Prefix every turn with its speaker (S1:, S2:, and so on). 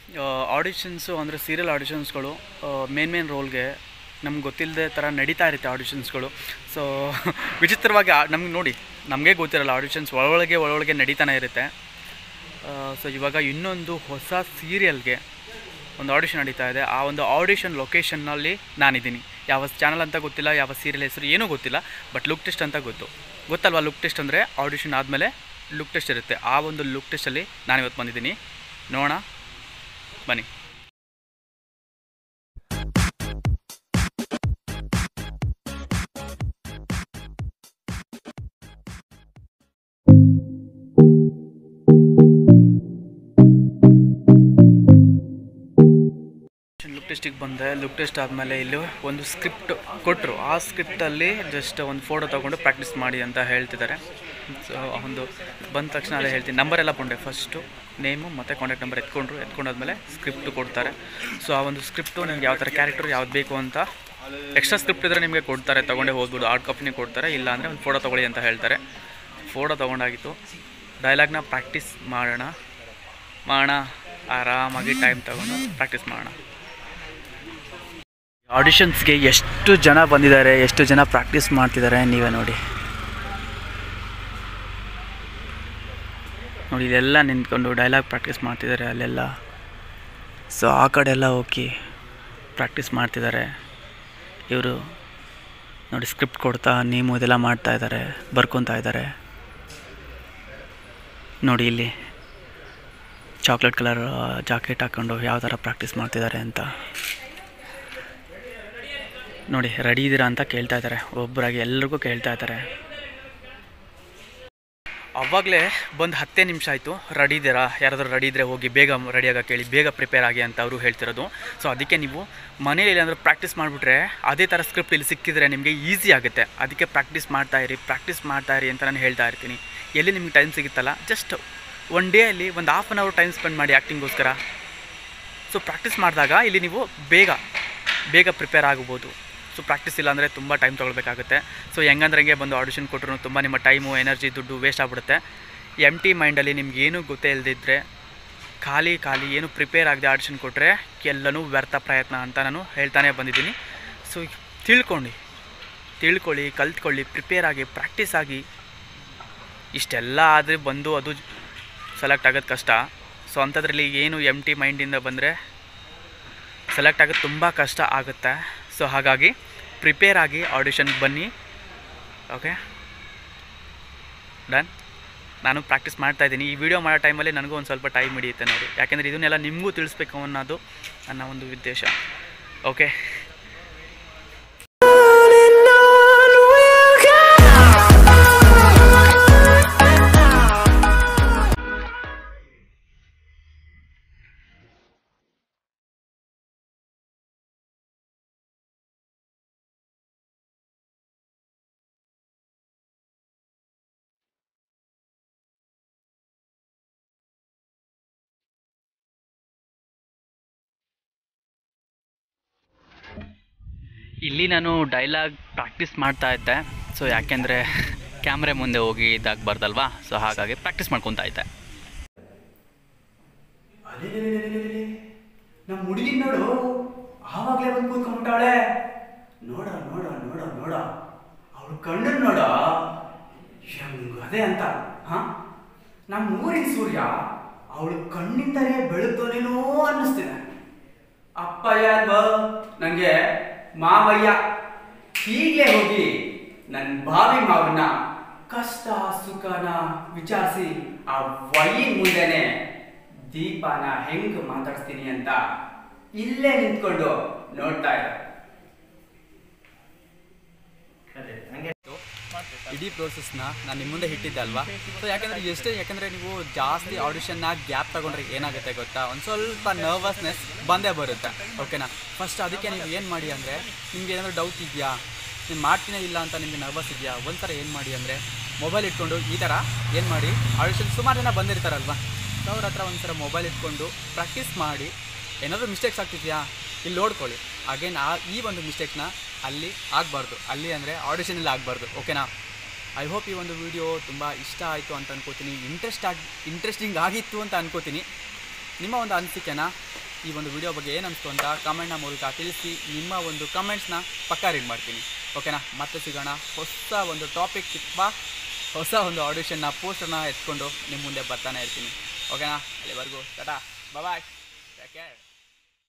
S1: auditions ಅಂದರೆ serial ಆಡಿಷನ್ಸ್ಗಳು main main ರೋಲ್ಗೆ ನಮ್ಗೆ ಗೊತ್ತಿಲ್ಲದೆ ಥರ ನಡೀತಾ ಇರುತ್ತೆ ಆಡಿಷನ್ಸ್ಗಳು ಸೊ ವಿಚಿತ್ರವಾಗಿ ನಮ್ಗೆ ನೋಡಿ ನಮಗೆ ಗೊತ್ತಿರಲ್ಲ ಆಡಿಷನ್ಸ್ ಒಳೊಳಗೆ ಒಳೊಳಗೆ ನಡೀತಾನೆ ಇರುತ್ತೆ ಸೊ ಇವಾಗ ಇನ್ನೊಂದು ಹೊಸ ಸೀರಿಯಲ್ಗೆ ಒಂದು ಆಡಿಷನ್ ನಡೀತಾ ಇದೆ ಆ ಒಂದು ಆಡಿಷನ್ ಲೊಕೇಶನ್ನಲ್ಲಿ ನಾನಿದ್ದೀನಿ ಯಾವ ಚಾನಲ್ ಅಂತ ಗೊತ್ತಿಲ್ಲ ಯಾವ ಸೀರಿಯಲ್ ಹೆಸರು ಏನೂ ಗೊತ್ತಿಲ್ಲ ಬಟ್ ಲುಕ್ ಟೆಸ್ಟ್ ಅಂತ ಗೊತ್ತು ಗೊತ್ತಲ್ವಾ ಲುಕ್ ಟೆಸ್ಟ್ ಅಂದರೆ ಆಡಿಷನ್ ಆದಮೇಲೆ ಲುಕ್ ಟೆಸ್ಟ್ ಇರುತ್ತೆ ಆ ಒಂದು ಲುಕ್ ಟೆಸ್ಟಲ್ಲಿ ನಾನು ಇವತ್ತು ಬಂದಿದ್ದೀನಿ ನೋಡೋಣ ಬನ್ನಿ ಲುಕ್ ಟೆಸ್ಟಿಗೆ ಬಂದೆ ಲುಕ್ ಟೆಸ್ಟ್ ಆದಮೇಲೆ ಇಲ್ಲಿ ಒಂದು ಸ್ಕ್ರಿಪ್ಟ್ ಕೊಟ್ಟರು ಆ ಸ್ಕ್ರಿಪ್ಟಲ್ಲಿ ಜಸ್ಟ್ ಒಂದು ಫೋಟೋ ತೊಗೊಂಡು ಪ್ರಾಕ್ಟೀಸ್ ಮಾಡಿ ಅಂತ ಹೇಳ್ತಿದ್ದಾರೆ ಸೊ ಒಂದು ಬಂದ ತಕ್ಷಣ ಅದೇ ಹೇಳ್ತೀನಿ ನಂಬರ್ ಎಲ್ಲ ಬಂಡೆ ಫಸ್ಟು ನೇಮು ಮತ್ತು ಕಾಂಟ್ಯಾಕ್ಟ್ ನಂಬರ್ ಎತ್ಕೊಂಡ್ರು ಎತ್ಕೊಂಡಾದ್ಮೇಲೆ ಸ್ಕ್ರಿಪ್ಟ್ ಕೊಡ್ತಾರೆ ಸೊ ಆ ಒಂದು ಸ್ಕ್ರಿಪ್ಟು ನಿಮ್ಗೆ ಯಾವ ಥರ ಕ್ಯಾರೆಕ್ಟರ್ ಯಾವ್ದು ಬೇಕು ಅಂತ ಎಕ್ಸ್ಟ್ರಾ ಸ್ಕ್ರಿಪ್ಟ್ ಇದ್ದರೆ ನಿಮಗೆ ಕೊಡ್ತಾರೆ ತೊಗೊಂಡೇ ಹೋಗ್ಬೋದು ಆರ್ಡ್ ಕಾಪಿನೇ ಕೊಡ್ತಾರೆ ಇಲ್ಲ ಅಂದರೆ ಒಂದು ಫೋಟೋ ತೊಗೊಳ್ಳಿ ಅಂತ ಹೇಳ್ತಾರೆ ಫೋಟೋ ತೊಗೊಂಡಾಗಿತ್ತು ಡೈಲಾಗ್ನ ಪ್ರಾಕ್ಟೀಸ್ ಮಾಡೋಣ ಮಾಡೋಣ ಆರಾಮಾಗಿ ಟೈಮ್ ತಗೊಂಡು ಪ್ರಾಕ್ಟೀಸ್ ಮಾಡೋಣ ಆಡಿಷನ್ಸ್ಗೆ ಎಷ್ಟು ಜನ ಬಂದಿದ್ದಾರೆ ಎಷ್ಟು ಜನ ಪ್ರಾಕ್ಟೀಸ್ ಮಾಡ್ತಿದ್ದಾರೆ ನೀವೇ ನೋಡಿ ನೋಡಿ ಇಲ್ಲೆಲ್ಲ ನಿಂತ್ಕೊಂಡು ಡೈಲಾಗ್ ಪ್ರಾಕ್ಟೀಸ್ ಮಾಡ್ತಿದ್ದಾರೆ ಅಲ್ಲೆಲ್ಲ ಸೊ ಆ ಕಡೆ ಎಲ್ಲ ಹೋಗಿ ಪ್ರಾಕ್ಟೀಸ್ ಮಾಡ್ತಿದ್ದಾರೆ ಇವರು ನೋಡಿ ಸ್ಕ್ರಿಪ್ಟ್ ಕೊಡ್ತಾ ನೇಮು ಇದೆಲ್ಲ ಮಾಡ್ತಾ ಇದ್ದಾರೆ ಬರ್ಕೊತಾ ಇದ್ದಾರೆ ನೋಡಿ ಇಲ್ಲಿ ಚಾಕ್ಲೇಟ್ ಕಲರ್ ಜಾಕೆಟ್ ಹಾಕ್ಕೊಂಡು ಯಾವ ಥರ ಪ್ರಾಕ್ಟೀಸ್ ಮಾಡ್ತಿದ್ದಾರೆ ಅಂತ ನೋಡಿ ರೆಡಿ ಇದ್ದೀರಾ ಅಂತ ಕೇಳ್ತಾ ಇದ್ದಾರೆ ಒಬ್ಬರಾಗಿ ಎಲ್ರಿಗೂ ಕೇಳ್ತಾ ಇದ್ದಾರೆ ಅವಾಗಲೇ ಬಂದು ಹತ್ತೇ ನಿಮಿಷ ಆಯಿತು ರೆಡಿ ಇದ್ದೀರಾ ಯಾರಾದರೂ ರೆಡಿ ಇದ್ದರೆ ಹೋಗಿ ಬೇಗ ರೆಡಿ ಆಗೋಕೆ ಕೇಳಿ ಬೇಗ ಪ್ರಿಪೇರ್ ಆಗಿ ಅಂತ ಅವರು ಹೇಳ್ತಿರೋದು ಸೊ ಅದಕ್ಕೆ ನೀವು ಮನೇಲಿ ಇಲ್ಲಾಂದ್ರೆ ಪ್ರಾಕ್ಟೀಸ್ ಮಾಡಿಬಿಟ್ರೆ ಅದೇ ಥರ ಸ್ಕ್ರಿಪ್ಟ್ ಇಲ್ಲಿ ಸಿಕ್ಕಿದ್ರೆ ನಿಮಗೆ ಈಸಿ ಆಗುತ್ತೆ ಅದಕ್ಕೆ ಪ್ರಾಕ್ಟೀಸ್ ಮಾಡ್ತಾ ಇರಿ ಪ್ರಾಕ್ಟೀಸ್ ಮಾಡ್ತಾ ಇರಿ ಅಂತ ನಾನು ಹೇಳ್ತಾ ಇರ್ತೀನಿ ಎಲ್ಲಿ ನಿಮ್ಗೆ ಟೈಮ್ ಸಿಗುತ್ತಲ್ಲ ಜಸ್ಟ್ ಒನ್ ಡೇ ಅಲ್ಲಿ ಒಂದು half an hour time spend ಮಾಡಿ ಆ್ಯಕ್ಟಿಂಗೋಸ್ಕರ ಸೊ ಪ್ರಾಕ್ಟೀಸ್ ಮಾಡಿದಾಗ ಇಲ್ಲಿ ನೀವು ಬೇಗ ಬೇಗ ಪ್ರಿಪೇರ್ ಆಗ್ಬೋದು ಸೊ ಪ್ರಾಕ್ಟೀಸ್ ಇಲ್ಲ ಅಂದರೆ ತುಂಬ ಟೈಮ್ ತೊಗೊಳ್ಬೇಕಾಗುತ್ತೆ ಸೊ ಹೆಂಗಂದ್ರಂಗೆ ಬಂದು ಆಡಿಷನ್ ಕೊಟ್ಟರು ತುಂಬ ನಿಮ್ಮ ಟೈಮು ಎನರ್ಜಿ ದುಡ್ಡು ವೇಸ್ಟ್ ಆಗ್ಬಿಡುತ್ತೆ ಎಮ್ ಟಿ ಮೈಂಡಲ್ಲಿ ನಿಮ್ಗೆ ಏನೂ ಗೊತ್ತೇ ಇಲ್ಲದಿದ್ದರೆ ಖಾಲಿ ಖಾಲಿ ಏನು ಪ್ರಿಪೇರ್ ಆಗದೆ ಆಡಿಷನ್ ಕೊಟ್ಟರೆ ಎಲ್ಲನೂ ವ್ಯರ್ಥ ಪ್ರಯತ್ನ ಅಂತ ನಾನು ಹೇಳ್ತಾನೆ ಬಂದಿದ್ದೀನಿ ಸೊ ತಿಳ್ಕೊಂಡು ತಿಳ್ಕೊಳ್ಳಿ ಕಲ್ತ್ಕೊಳ್ಳಿ ಪ್ರಿಪೇರ್ ಆಗಿ ಪ್ರಾಕ್ಟೀಸ್ ಆಗಿ ಇಷ್ಟೆಲ್ಲ ಆದರೆ ಬಂದು ಅದು ಸೆಲೆಕ್ಟ್ ಆಗೋದು ಕಷ್ಟ ಸೊ ಅಂಥದ್ರಲ್ಲಿ ಏನು ಎಮ್ ಟಿ ಮೈಂಡಿಂದ ಬಂದರೆ ಸೆಲೆಕ್ಟ್ ಆಗೋದು ತುಂಬ ಕಷ್ಟ ಆಗುತ್ತೆ ಸೊ ಹಾಗಾಗಿ ಪ್ರಿಪೇರ್ ಆಗಿ ಆಡಿಷನ್ಗೆ ಬನ್ನಿ ಓಕೆ ಡನ್ ನಾನು ಪ್ರಾಕ್ಟೀಸ್ ಮಾಡ್ತಾ ಇದ್ದೀನಿ ಈ ವಿಡಿಯೋ ಮಾಡೋ ಟೈಮಲ್ಲಿ ನನಗೂ ಒಂದು ಸ್ವಲ್ಪ ಟೈಮ್ ಹಿಡಿಯುತ್ತೆ ನೋಡಿ ಯಾಕೆಂದರೆ ಇದನ್ನೆಲ್ಲ ನಿಮಗೂ ತಿಳಿಸ್ಬೇಕು ಅನ್ನೋದು ನನ್ನ ಒಂದು ಉದ್ದೇಶ ಓಕೆ ಇಲ್ಲಿ ನಾನು ಡೈಲಾಗ್ ಪ್ರಾಕ್ಟೀಸ್ ಮಾಡ್ತಾ ಇದ್ದೆ ಸೊ ಯಾಕೆಂದರೆ ಕ್ಯಾಮ್ರೆ ಮುಂದೆ ಹೋಗಿ ಇದಾಗಬಾರ್ದಲ್ವಾ ಸೊ ಹಾಗಾಗಿ ಪ್ರಾಕ್ಟೀಸ್ ಮಾಡ್ಕೊತಾ ಇದ್ದೆ
S2: ನಮ್ಮ ಹುಡುಗಿ ನೋಡು ಆವಾಗಲೇ ಬಂದು ಕೂತ್ಕೊಂಡ್ಬಿಟ್ಟಾಳೆ ನೋಡ ನೋಡ ನೋಡ ನೋಡ ಅವಳು ಕಣ್ಣನ್ ನೋಡ ಹೆಂಗ್ ಅದೇ ಅಂತ ಹಾ ನಮ್ಮ ಊರಿನ ಸೂರ್ಯ ಅವಳು ಕಣ್ಣಿಂದಲೇ ಬೆಳುತ್ತೋನೇನೋ ಅನ್ನಿಸ್ತಿದೆ ಅಪ್ಪ ಯಾರ್ ಬ ನಂಗೆ ಮಾವಯ್ಯ ಹೀಗೆ ಹೋಗಿ ನನ್ನ ಬಾವಿ ಮಾವನ್ನ ಕಷ್ಟ ಸುಖನ ವಿಚಾರಿಸಿ ಆ ವಯಿ ಮುಂದೆನೆ ದೀಪನ ಹೆಂಗ್ ಮಾತಾಡ್ಸ್ತೀನಿ ಅಂತ ಇಲ್ಲೇ ನಿಂತ್ಕೊಂಡು ನೋಡ್ತಾ ಇದ್ದ
S1: ಇಡೀ ಪ್ರೋಸೆಸ್ನ ನಾನು ನಿಮ್ಮ ಮುಂದೆ ಇಟ್ಟಿದ್ದೆ ಅಲ್ವಾ ಸೊ ಯಾಕಂದರೆ ಎಷ್ಟೇ ಯಾಕಂದರೆ ನೀವು ಜಾಸ್ತಿ ಆಡಿಷನ್ನ ಗ್ಯಾಪ್ ತಗೊಂಡ್ರೆ ಏನಾಗುತ್ತೆ ಗೊತ್ತಾ ಒಂದು ಸ್ವಲ್ಪ ನರ್ವಸ್ನೆಸ್ ಬಂದೇ ಬರುತ್ತೆ ಓಕೆನಾ ಫಸ್ಟ್ ಅದಕ್ಕೆ ನೀವು ಏನು ಮಾಡಿ ಅಂದರೆ ನಿಮ್ಗೆ ಏನಾದರೂ ಡೌಟ್ ಇದೆಯಾ ನೀನು ಮಾಡ್ತೀನೇ ಇಲ್ಲ ಅಂತ ನಿಮಗೆ ನರ್ವಸ್ ಇದೆಯಾ ಒಂಥರ ಏನು ಮಾಡಿ ಅಂದರೆ ಮೊಬೈಲ್ ಇಟ್ಕೊಂಡು ಈ ಥರ ಏನು ಮಾಡಿ ಆಡಿಷನ್ ಸುಮಾರು ಜನ ಬಂದಿರ್ತಾರಲ್ವಾ ಸೊ ಅವ್ರ ಹತ್ರ ಒಂಥರ ಮೊಬೈಲ್ ಇಟ್ಕೊಂಡು ಪ್ರಾಕ್ಟೀಸ್ ಮಾಡಿ ಏನಾದರೂ ಮಿಸ್ಟೇಕ್ಸ್ ಆಗ್ತಿದೆಯಾ ಇಲ್ಲಿ ನೋಡ್ಕೊಳ್ಳಿ ಅಗೇನ್ ಆ ಈ ಒಂದು ಮಿಸ್ಟೇಕ್ನ ಅಲ್ಲಿ ಆಗಬಾರ್ದು ಅಲ್ಲಿ ಅಂದರೆ ಆಡಿಷನಲ್ಲಿ ಆಗಬಾರ್ದು ಓಕೆನಾ ಐ ಹೋಪ್ ಈ ಒಂದು ವಿಡಿಯೋ ತುಂಬ ಇಷ್ಟ ಆಯಿತು ಅಂತ ಅನ್ಕೋತೀನಿ ಇಂಟ್ರೆಸ್ಟ್ ಆಗಿ ಇಂಟ್ರೆಸ್ಟಿಂಗ್ ಆಗಿತ್ತು ಅಂತ ಅನ್ಕೋತೀನಿ ನಿಮ್ಮ ಒಂದು ಅನಿಸಿಕೆನ ಈ ಒಂದು ವಿಡಿಯೋ ಬಗ್ಗೆ ಏನು ಅನಿಸ್ತು ಅಂತ ಕಮೆಂಟ್ನ ಮೂಲಕ ತಿಳಿಸಿ ನಿಮ್ಮ ಒಂದು ಕಮೆಂಟ್ಸ್ನ ಪಕ್ಕಾ ರೀಡ್ ಮಾಡ್ತೀನಿ ಓಕೆನಾ ಮತ್ತೆ ಸಿಗೋಣ ಹೊಸ ಒಂದು ಟಾಪಿಕ್ ಸಿಕ್ಬಾ ಹೊಸ ಒಂದು ಆಡಿಷನ್ನ ಪೋಸ್ಟರ್ನ ಎತ್ಕೊಂಡು ನಿಮ್ಮ ಮುಂದೆ ಬರ್ತಾನೆ ಇರ್ತೀನಿ ಓಕೆನಾ ಅಲ್ಲಿವರೆಗೂ ಟಾಟಾ ಬಾಯ್ ಟೇಕ್ ಕೇರ್